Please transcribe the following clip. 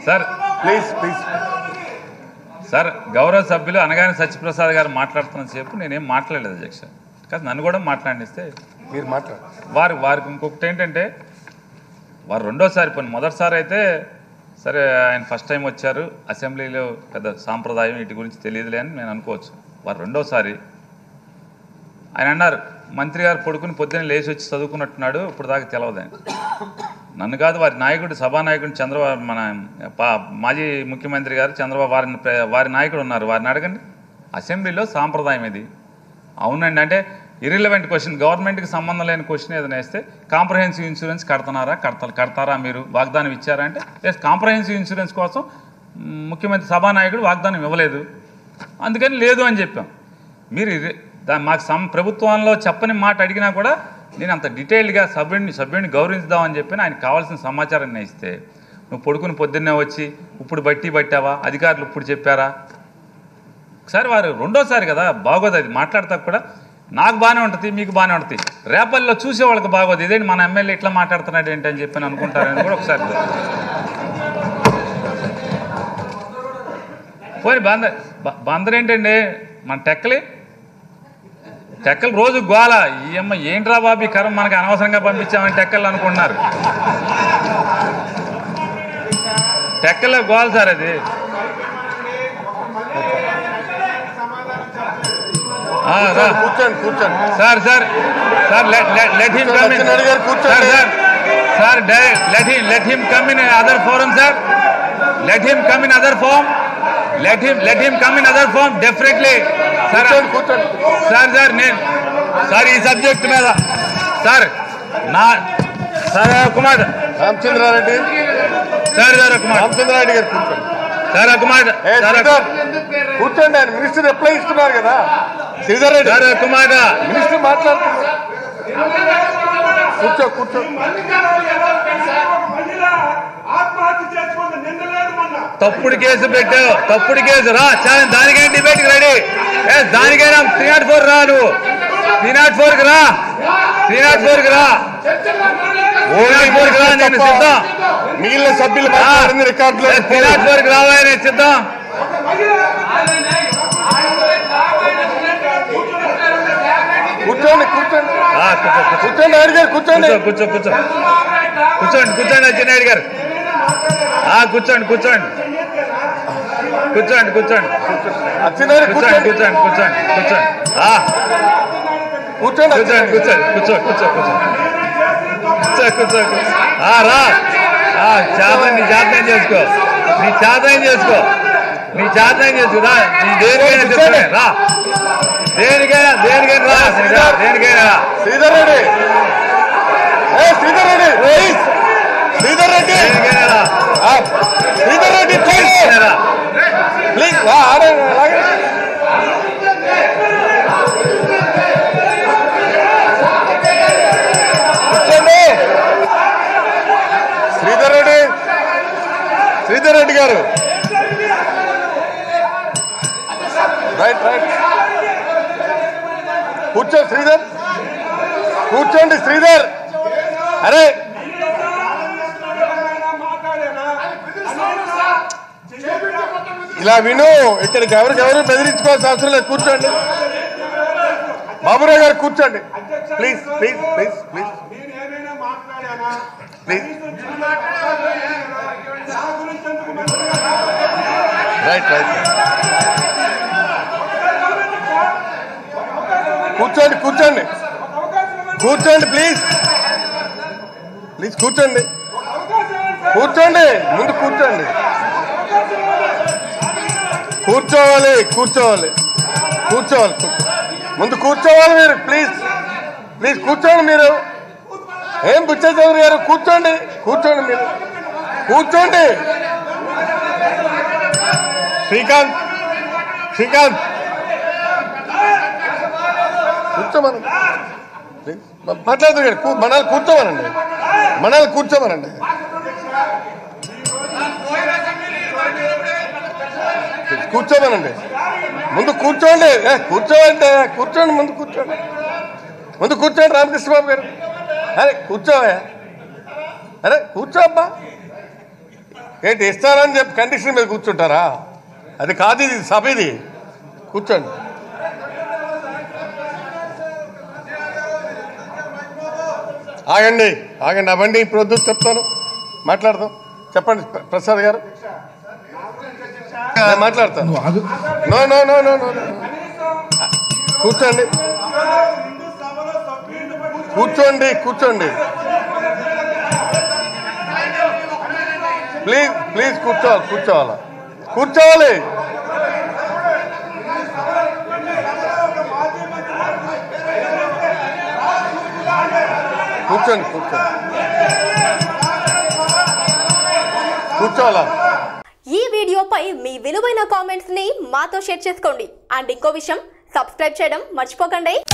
Sir please please sir గౌరవ సభ్యులు అనగానే సత్యప్రసాద్ గారు మాట్లాడుతున్న సేపు నేనేం మాట్లాడలేదు అధ్యక్ష కాదు నన్ను కూడా మాట్లాడిస్తే మీరు మాట్లాడు వారు వారికి ఇంకొకటి ఏంటంటే వారు రెండోసారి పోనీ మొదటిసారి అయితే సరే ఆయన ఫస్ట్ టైం వచ్చారు అసెంబ్లీలో పెద్ద సాంప్రదాయం వీటి గురించి తెలియదులే అని నేను అనుకోవచ్చు వారు రెండోసారి ఆయన అన్నారు మంత్రి గారు పడుకుని పొద్దున్న లేచి వచ్చి చదువుకున్నట్టున్నాడు ఇప్పుడు దాకా తెలవదు ఆయన నన్ను కాదు వారి నాయకుడు సభానాయకుడు చంద్రబాబు మన పా- మాజీ ముఖ్యమంత్రి గారు చంద్రబాబు వారిని ప్ర- వారి నాయకుడు ఉన్నారు వారిని అడగండి అసెంబ్లీలో సాంప్రదాయం ఇది అవునండి అంటే ఇరిలవెంట్ క్వశ్చన్ గవర్నమెంట్కి సంబంధం లేని క్వశ్చన్ ఏదైనా వేస్తే కాంప్రహెన్సివ్ ఇన్సూరెన్స్ కడతారా కడతా కడతారా మీరు వాగ్దానం ఇచ్చారా అంటే ఎస్ కాంప్రహెన్సివ్ ఇన్సూరెన్స్ కోసం మ్, ముఖ్యమంత్రి సభానాయకుడు వాగ్దానం ఇవ్వలేదు అందుకని లేదు అని చెప్పాం మీరు ఇరి- దా మాకు సం ప్రభుత్వంలో చెప్పని మాట అడిగినా కూడా నేను అంత డీటెయిల్డ్గా సభ్యుడిని సభ్యుడిని గౌరవించుదామని చెప్పి ఆయనకు కావాల్సిన సమాచారాన్ని ఇస్తే నువ్వు పడుకుని పొద్దున్నే వచ్చి ఇప్పుడు బట్టి పట్టావా అధికారులు ఇప్పుడు చెప్పారా ఒకసారి వారు రెండోసారి కదా బాగోదు అది మాట్లాడతా కూడా నాకు బాగానే ఉంటుంది మీకు బాగానే ఉంటుంది రేపల్లో చూసే వాళ్ళకి బాగోదు ఇదేంటి మన ఎమ్మెల్యే ఇట్లా మాట్లాడుతున్నాడు ఏంటి అని చెప్పి అనుకుంటారని కూడా ఒకసారి పోయి బందర్ బ- బందర్ ఏంటండి మన టెక్కలి టెక్కలు రోజు గోల ఈ అమ్మ ఏంట్రా బాబు ఈ కరం మనకి అనవసరంగా పంపించామని టెక్కలు అనుకుంటున్నారు టెక్కలో గోల సార్ అది ఆ, రా. కూర్చోండి కూర్చోండి sir sir sir let him come in Lakshman garu కూర్చోండి. Sir sir sir let him let him come in other forum sir let him come in other form let him let him come in other form definitely sir కూర్చోండి కూర్చోండి sir sir నేను sir ఈ సబ్జెక్ట్ మీద sir నా sir Kumar Ramachandra Reddy sir sir Kumar Ramachandra Reddy garu కూర్చోండి sir Kumar ఏ sir Sridhar కూర్చోండి ఆయన మినిస్టర్ రిప్లై ఇస్తున్నారు కదా శ్రీధర్ రెడ్డి సార్ కుమార్ మినిస్టర్ మాట్లాడుతున్నారు కూర్చో కూర్చో ఆత్మహత్య చేసుకుంది నిన్న లేదు మొన్న తప్పుడు కేసు పెట్టావు తప్పుడు కేసు రా చాలా దానికైనా డిబేట్ రెడీ ఏ దానికైనా త్రీ నాట్ ఫోర్ రా నువ్వు త్రీ నాట్ ఫోర్ కి రా త్రీ నాట్ ఫోర్ కి రా త్రీ నాట్ ఫోర్ కి రా నేను సిద్ధం మిగిలిన సభ్యులు మాట్లాడింది రికార్డులో త్రీ నాట్ ఫోర్ కి రావా నేను సిద్ధం కూర్చోండి కూర్చోండి ఆ, కూర్చో కూర్చో కూర్చోండి ఆయన గారు కూర్చోండి కూర్చో కూర్చో కూర్చో కూర్చోండి కూర్చోండి అచ్చెన్నాయుడు గారు ఆ, కూర్చోండి కూర్చోండి కూర్చోండి కూర్చోండి అచ్చినారు కూర్చోండి కూర్చోండి కూర్చోండి కూర్చోండి కూర్చోండి ఆ, కూర్చోండి కూర్చోండి కూర్చోండి కూర్చో కూర్చో కూర్చో కూర్చో కూర్చో కూర్చో. ఆ, రా ఆ, చేతనం నీ చేతనం చేసుకో నీ చేతనం చేసుకో నీ చేతనం చేసుకో రా నీ దేనికైనా చెప్తానే రా దేనికైనా దేనికైనా రా రా, దేనికైనా రా శ్రీధర్ రెడ్డి ఏ శ్రీధర్ రెడ్డి ప్లీజ్ శ్రీధర్ రెడ్డి దేనికైనా రా ఆ, శ్రీధర్ రెడ్డి ప్లీజ్ దేనికైనా రా ప్లీజ్ రా, ఆడండి, అలాగే కూర్చోండి శ్రీధర్ రెడ్డి శ్రీధర్ రెడ్డి గారు రైట్ రైట్ కూర్చో శ్రీధర్ కూర్చోండి శ్రీధర్ అరే ఇలా విను ఇక్కడికి ఎవరికి ఎవరు బెదిరించుకోవాల్సిన అవసరం లేదు కూర్చోండి బాబురావు గారు కూర్చోండి ప్లీజ్ ప్లీజ్ ప్లీజ్ ప్లీజ్ నేను ఏమైనా మాట్లాడానా ప్లీజ్ నా గురించి ఎందుకు మంచిగా రైట్ రైట్ కూర్చోండి కూర్చోండి కూర్చోండి ప్లీజ్ ప్లీజ్ కూర్చోండి కూర్చోండి ముందు కూర్చోండి కూర్చోవాలి కూర్చోవాలి కూర్చోవాలి కూర్చో- ముందు కూర్చోవాలి మీరు ప్లీజ్ ప్లీజ్ కూర్చోండి మీరు ఏం బుచ్చ చౌదరి గారు కూర్చోండి కూర్చోండి మీరు కూర్చోండి శ్రీకాంత్ శ్రీకాంత్ కూర్చోమనండి ప్లీజ్. మ- మాట్లాడదు కదా కూ- మనాలు కూర్చోమనండి మనాలు కూర్చోమనండి ప్లీజ్ కూర్చోమనండి ముందు కూర్చోండి ఏ, కూర్చోండి కూర్చోండి ముందు కూర్చోండి ముందు కూర్చోండి రామకృష్ణ బాబు గారు అరే కూర్చోవా అరే కూర్చో అబ్బా ఏంటి ఇస్తారని చెప్పి కండిషన్ మీద కూర్చుంటారా అది కాదు ఇది సభ ఇది కూర్చోండి ఆగండి ఆగండి అవండి ఇప్పుడు వద్దు చెప్తాను మాట్లాడదాం చెప్పండి ప్ర- ప్రసాద్ గారు నేను మాట్లాడతాను no no no no no కూర్చోండి హిందూ సభలో సభ్యుడిని పట్టి కూర్చోండి కూర్చోండి ప్లీజ్ ప్లీజ్ కూర్చోవాలి కూర్చోవాలి కూర్చోవాలి కూర్చోండి కూర్చోండి కూర్చోవాలా ఈ వీడియోపై మీ విలువైన కామెంట్స్ ని మాతో షేర్ చేసుకోండి అండ్ ఇంకో విషయం సబ్స్క్రైబ్ చేయడం మర్చిపోకండి